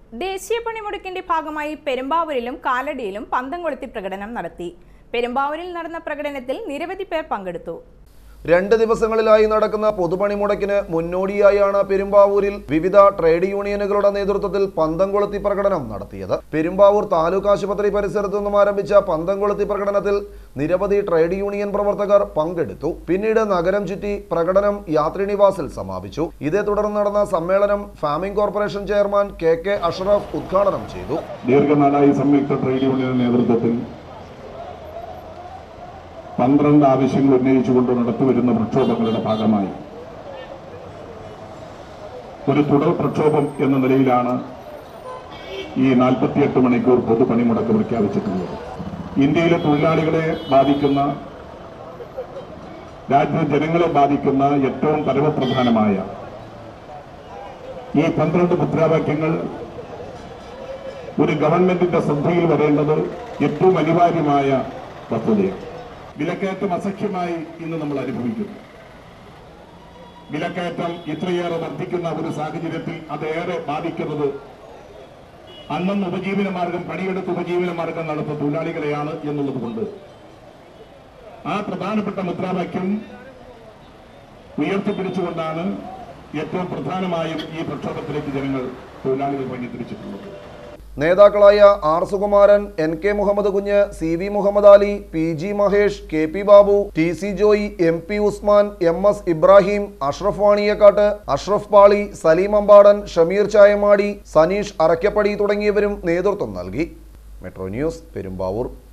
ദേശീയ പണിമുടക്കിന്റെ ഭാഗമായി പെരുമ്പാവൂരിലും കാലടിയിലും പന്തം കൊളുത്തി പ്രകടനം നടത്തി പെരുമ്പാവൂരിൽ നടന്ന പ്രകടനത്തിൽ നിരവധി പേർ പങ്കെടുത്തു രണ്ട് ദിവസങ്ങളിലായി നടക്കുന്ന പൊതുപണിമുടക്കിന് മുന്നോടിയായാണ് പെരുമ്പാവൂരിൽ വിവിധ ട്രേഡ് യൂണിയനുകളുടെ നേതൃത്വത്തിൽ പന്തം കൊളുത്തി പ്രകടനം നടത്തിയത് പെരുമ്പാവൂർ താലൂക്ക് ആശുപത്രി പരിസരത്തു നിന്നും ആരംഭിച്ച പന്തം കൊളുത്തി പ്രകടനത്തിൽ നിരവധി ട്രേഡ് യൂണിയൻ പ്രവർത്തകർ പങ്കെടുത്തു പിന്നീട് നഗരം ചുറ്റി പ്രകടനം യാത്രിനിവാസിൽ സമാപിച്ചു ഇതേ തുടർന്ന് നടന്ന സമ്മേളനം farming corporation chairman K K Ashraf ഉദ്ഘാടനം ചെയ്തു ദീർഘനാളായി സംയുക്ത ട്രേഡ് യൂണിയൻ നേതൃത്വത്തിൽ പന്ത്രണ്ട് ആവശ്യങ്ങൾ ഉന്നയിച്ചുകൊണ്ട് നടത്തിവരുന്ന പ്രക്ഷോഭങ്ങളുടെ ഭാഗമായി ഒരു തുടർ പ്രക്ഷോഭം എന്ന നിലയിലാണ് ഈ നാൽപ്പത്തിയെട്ട് മണിക്കൂർ പൊതുപണിമുടക്ക് പ്രഖ്യാപിച്ചിട്ടുള്ളത് ഇന്ത്യയിലെ തൊഴിലാളികളെ ബാധിക്കുന്ന രാജ്യ ജനങ്ങളെ ബാധിക്കുന്ന ഏറ്റവും പരമപ്രധാനമായ ഈ പന്ത്രണ്ട് മുദ്രാവാക്യങ്ങൾ ഒരു ഗവൺമെന്റിന്റെ ശ്രദ്ധയിൽ വരേണ്ടത് ഏറ്റവും അനിവാര്യമായ വസ്തുതയാണ് വിലക്കയറ്റം അസഖ്യമായി ഇന്ന് നമ്മൾ അനുഭവിക്കുന്നു വിലക്കയറ്റം ഇത്രയേറെ വർദ്ധിക്കുന്ന ഒരു സാഹചര്യത്തിൽ അതേറെ ബാധിക്കുന്നത് അന്നന്ന് ഉപജീവന മാർഗം പണിയെടുത്ത് ഉപജീവന മാർഗം നടത്തുന്ന തൊഴിലാളികളെയാണ് എന്നുള്ളത് കൊണ്ട് ആ പ്രധാനപ്പെട്ട മുദ്രാവാക്യം ഉയർത്തിപ്പിടിച്ചുകൊണ്ടാണ് ഏറ്റവും പ്രധാനമായും ഈ പ്രക്ഷോഭത്തിലേക്ക് ജനങ്ങൾ തൊഴിലാളികൾ പണിത്തിരിച്ചിട്ടുള്ളത് നേതാക്കളായ R Sukumaran N K Muhammad Kunju C V Muhammad Ali P G Mahesh K P Babu T C Joy M P Usman M S Ibrahim Ashraf Vaniyakkad Ashraf Pali Salim അമ്പാടൻ Shameer ചായമാടി Saneesh അറക്കപ്പടി തുടങ്ങിയവരും നേതൃത്വം നൽകി മെട്രോ ന്യൂസ് പെരുമ്പാവൂർ